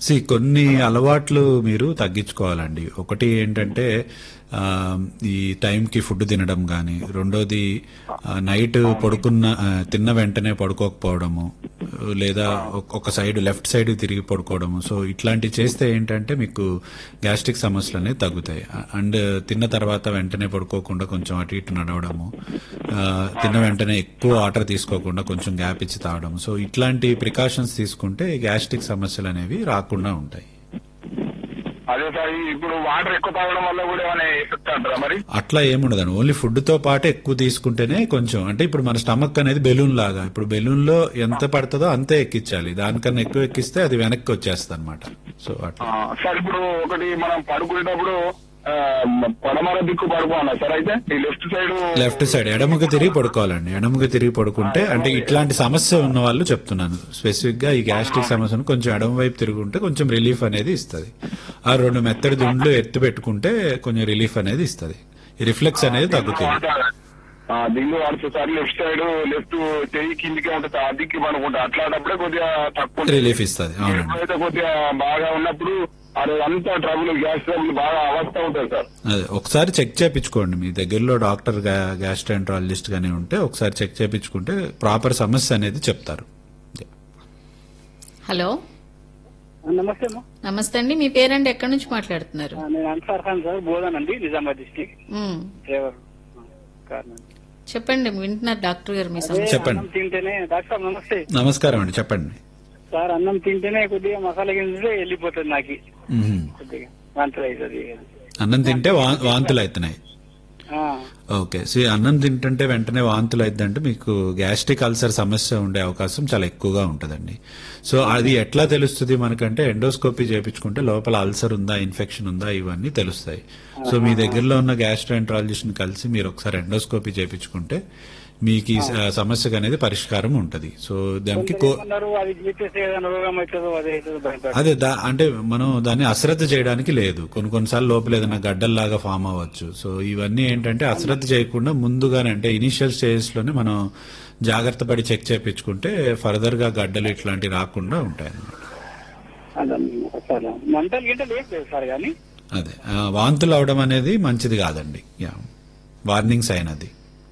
C కొన్ని అలవాట్లు మీరు తగ్గించుకోవాలండి ఒకటి ఏంటంటే ఆ, ఈ టైంకి ఫుడ్ తినడం కానీ రెండోది ఆ, నైట్ పడుకున్న ఆ, తిన్న వెంటనే పడుకోకపోవడము లేదా ఒక- ఒక సైడ్ లెఫ్ట్ సైడ్ తిరిగి పడుకోవడము సో ఇట్లాంటివి చేస్తే ఏంటంటే మీకు గ్యాస్ట్రిక్ సమస్యలు అనేవి తగ్గుతాయి అండ్ తిన్న తర్వాత వెంటనే పడుకోకుండా కొంచెం అటు ఇటు నడవడము ఆ, తిన్న వెంటనే ఎక్కువ వాటర్ తీసుకోకుండా కొంచెం గ్యాప్ ఇచ్చి తాగడం సో ఇట్లాంటి ప్రికాషన్స్ తీసుకుంటే గ్యాస్ట్రిక్ సమస్యలు అనేవి రాకుండా ఉంటాయి అదే సార్ ఈ ఇప్పుడు వాటర్ ఎక్కువ తాగడం వల్ల కూడా ఏమైనా ఎఫెక్ట్ అంటారా మరి అట్లా ఏముండదండి ఓన్లీ ఫుడ్ తో పాటు ఎక్కువ తీసుకుంటేనే కొంచెం అంటే ఇప్పుడు మన స్టమక్ అనేది బెలూన్ లాగా ఇప్పుడు బెలూన్ లో ఎంత పడుతుందో అంతే ఎక్కించాలి దానికన్నా ఎక్కువ ఎక్కిస్తే అది వెనక్కి వచ్చేస్తుంది అనమాట సో అట్లా ఆ, సార్ ఇప్పుడు ఒకటి మనం పడుకునేటప్పుడు ఆ, పడమర దిక్కు పడుకోవాలా సార్ అయితే ఈ లెఫ్ట్ సైడ్ లెఫ్ట్ సైడ్ ఎడమకు తిరిగి పడుకోవాలండి ఎడమకు తిరిగి పడుకుంటే అంటే ఇట్లాంటి సమస్య ఉన్న వాళ్ళు చెప్తున్నాను స్పెసిఫిక్ గా ఈ గ్యాస్ట్రిక్ సమస్యను కొంచెం ఎడమ వైపు తిరుగుంటే కొంచెం రిలీఫ్ అనేది ఇస్తుంది ఆ రెండు మెత్తడి దుండ్లు ఎత్తి పెట్టుకుంటే కొంచెం రిలీఫ్ అనేది ఇస్తుంది ఈ రిఫ్లెక్స్ అనేది తగ్గుతుంది దిల్లు వాడుతుంది సార్ లెఫ్ట్ సైడ్ లెఫ్ట్ చెయ్యి కిందికి ఉంటుంది ఆ దిక్కి పడుకుంటా అట్లాంటప్పుడే కొద్దిగా తక్కువ ఉంటుంది. రిలీఫ్ ఇస్తుంది అవునండి ఎప్పుడైతే కొద్దిగా బాగా ఉన్నప్పుడు అది అంతా ట్రబుల్ గ్యాస్ ట్రబుల్ బాగా అవస్థ ఉంటుంది సార్ అదే ఒకసారి చెక్ చేయించుకోండి మీ దగ్గరలో డాక్టర్ గ్యాస్ట్రాంట్రాలజిస్ట్ గానీ ఉంటే ఒకసారి చెక్ చేయించుకుంటే ప్రాపర్ సమస్య అనేది చెప్తారు హలో నమస్తే అమ్మా నమస్తే అండి మీ పేరండి ఎక్కడి నుంచి మాట్లాడుతున్నారు ఆ, నేను అన్సార్ ఖాన్ సార్ బోధన్ అండి నిజామాబాద్ డిస్టిక్ ఉమ్, డ్రైవర్ ఆ, కార్ నుండి. చెప్పండి వింటున్నారు డాక్టర్ గారు మీ అదే సమస్య చెప్పండి. అన్నం తింటేనే డాక్టర్ సార్ నమస్తే నమస్కారం అండి చెప్పండి సార్ అన్నం తింటేనే కొద్దిగా మసాలా గింజే వెళ్ళిపోతుంది నాకు మ్మ్. కొద్దిగా వంటలు అవుతుంది అన్నం తింటే వా- వాంతులు అవుతున్నాయి ఆ, ఓకే సో ఈ అన్నం తింటుంటే వెంటనే వాంతులు అయిద్దంటే మీకు గ్యాస్ట్రిక్ అల్సర్ సమస్య ఉండే అవకాశం చాలా ఎక్కువగా ఉంటుందండి సో అది ఎట్లా తెలుస్తుంది మనకంటే ఎండోస్కోపీ చేయించుకుంటే లోపల అల్సర్ ఉందా ఇన్ఫెక్షన్ ఉందా ఇవన్నీ తెలుస్తాయి సో మీ దగ్గరలో ఉన్న గ్యాస్ట్రోఎంట్రాలజిస్ట్ ని కలిసి మీరు ఒకసారి ఎండోస్కోపీ చేయించుకుంటే మీకు ఈ స- సమస్యకు అనేది పరిష్కారం ఉంటది సో దానికి కో ఏమన్నారు అది చెప్పేసి ఏదైనా రోగం అవుతుందో అదే అవుతుందో భయపడ అదే దా అంటే మనం దాన్ని అశ్రద్ధ చేయడానికి లేదు కొన్ని కొన్నిసార్లు లోపల ఏదైనా గడ్డల్లాగా ఫామ్ అవ్వచ్చు సో ఇవన్నీ ఏంటంటే అశ్రద్ధ చేయకుండా ముందుగానే అంటే ఇనిషియల్ స్టేజెస్ లోనే మనం జాగ్రత్త పడి చెక్ చేయించుకుంటే ఫర్దర్ గా గడ్డలు ఇట్లాంటివి రాకుండా ఉంటాయి అన్నమాట సార్ మంటలు గింటలు ఏం లేదు సార్ కానీ అదే ఆ, వాంతులు అవడం అనేది మంచిది కాదండి యా వార్నింగ్ సైన్ అది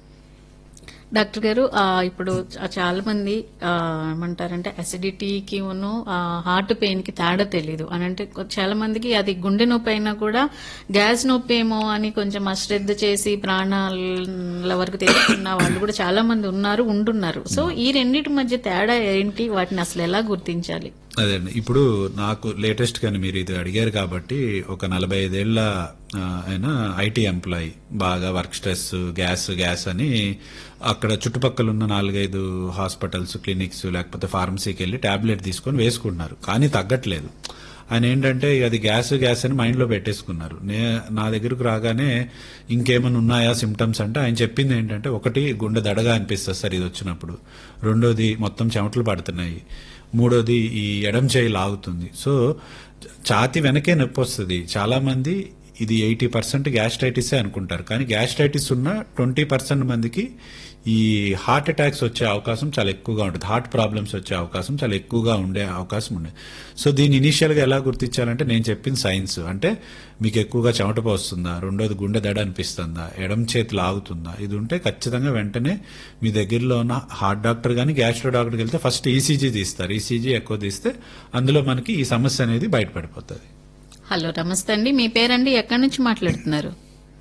డాక్టర్ గారు ఆ, ఇప్పుడు చ- చాలా మంది ఆ, ఏమంటారంటే అసిడిటీకి హార్ట్ పెయిన్ కి తేడా తెలీదు అని అంటే కొ- చాలా మందికి అది గుండె నొప్పి అయినా కూడా గ్యాస్ నొప్పి ఏమో అని కొంచెం అశ్రద్ధ చేసి ప్రాణాల వరకు తెచ్చుకున్న వాళ్ళు కూడా చాలా మంది ఉన్నారు ఉంటున్నారు సో ఈ రెండింటి మధ్య తేడా ఏంటి వాటిని అసలు ఎలా గుర్తించాలి అదే అండి ఇప్పుడు నాకు లేటెస్ట్ గాని మీరు ఇది అడిగారు కాబట్టి ఒక నలభై ఐదేళ్ల ఆ, ఆయన ఐటీ ఎంప్లాయీ బాగా వర్క్ స్ట్రెస్ గ్యాస్ గ్యాస్ అని అక్కడ చుట్టుపక్కల ఉన్న నాలుగైదు హాస్పిటల్స్ క్లినిక్స్ లేకపోతే ఫార్మసీకి వెళ్ళి టాబ్లెట్ తీసుకొని వేసుకుంటున్నారు కానీ తగ్గట్లేదు ఆయన ఏంటంటే ఇక అది గ్యాస్ గ్యాస్ అని మైండ్ లో పెట్టేసుకున్నారు నే నా దగ్గరకు రాగానే ఇంకేమైనా ఉన్నాయా సిమ్టమ్స్ అంటే ఆయన చెప్పింది ఏంటంటే ఒకటి గుండె దడగా అనిపిస్తుంది సార్ ఇది వచ్చినప్పుడు రెండోది మొత్తం చెమటలు పడుతున్నాయి మూడోది ఈ ఎడం చేయి లాగుతుంది సో ఛాతి వెనకే నొప్పి వస్తుంది చాలా మంది ఇది ఎయిటీ పర్సెంట్ గ్యాస్ట్రైటిసే అనుకుంటారు కానీ గ్యాస్ట్రైటిస్ ఉన్న ట్వంటీ పర్సెంట్ మందికి ఈ హార్ట్ అటాక్స్ వచ్చే అవకాశం చాలా ఎక్కువగా ఉంటుంది హార్ట్ ప్రాబ్లమ్స్ వచ్చే అవకాశం చాలా ఎక్కువగా ఉండే అవకాశం ఉంది సో దీన్ని ఇనీషియల్ గా ఎలా గుర్తించాలంటే నేను చెప్పిన సైన్స్ అంటే మీకు ఎక్కువగా చెమట పోస్తుందా రెండోది గుండె దడ అనిపిస్తుందా ఎడం చేతి లాగుతుందా ఇది ఉంటే ఖచ్చితంగా వెంటనే మీ దగ్గరలో ఉన్న హార్ట్ డాక్టర్ కానీ గ్యాస్ట్రో డాక్టర్కి వెళ్తే ఫస్ట్ ఈసీజీ తీస్తారు ఈసీజీ ఎక్కువ తీస్తే అందులో మనకి ఈ సమస్య అనేది బయటపడిపోతుంది హలో నమస్తే అండి మీ పేరండి ఎక్కడి నుంచి మాట్లాడుతున్నారు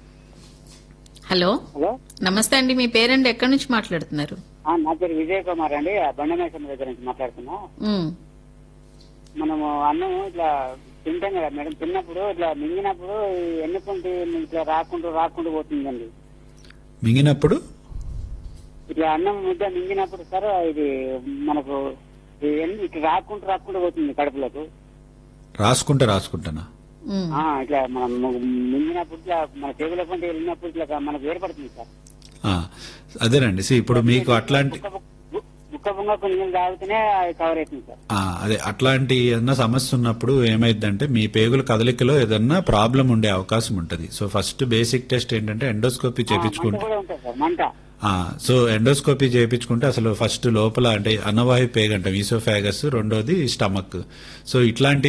హలో హలో నమస్తే అండి మీ పేరండి ఎక్కడి నుంచి మాట్లాడుతున్నారు ఆ, నా పేరు విజయ్ కుమార్ అండి ఆ బండమేశ్వరం దగ్గర నుంచి మాట్లాడుతున్నా ఉమ్, మనము అన్నం ఇట్లా తింటాం కదా మేడం తిన్నప్పుడు ఇట్లా మింగినప్పుడు ఈ ఎన్నుకుంటే ఇట్లా రాకుండా రాకుండా పోతుందండి మింగినప్పుడు ఇట్లా అన్నం ముద్ద మింగినప్పుడు సార్ ఇది మనకు ఈ ఎన్ని- ఇట్లా రాకుండా రాకుండా పోతుంది కడుపులోకి రాసుకుంటే రాసుకుంటానా ఉమ్. ఆ, ఇట్లా మనం మింగినప్పుడు ఇట్లా మన టేబుల్ పంట వెళ్ళినప్పుడు ఇట్లా మనకు ఏర్పడుతుంది సార్ ఆ, అదేనండి see, ఇప్పుడు మీకు అట్లాంటి ముక్క బొంగ కొన్ని నీళ్ళు తాగితేనే అది కవర్ అవుతుంది సార్ ఆ, అదే అట్లాంటి ఏదన్నా సమస్య ఉన్నప్పుడు ఏమైందంటే మీ పేగుల కదలికలో ఏదన్నా ప్రాబ్లం ఉండే అవకాశం ఉంటుంది సో ఫస్ట్ బేసిక్ టెస్ట్ ఏంటంటే ఎండోస్కోపీ మంట చేపించుకుంటే కూడా ఉంటుంది సార్ మంట ఆ, సో ఎండోస్కోపీ చేయించుకుంటే అసలు ఫస్ట్ లోపల అంటే అన్నవాయు పేగంటాం ఈసోఫాగస్ రెండోది స్టమక్ సో ఇట్లాంటి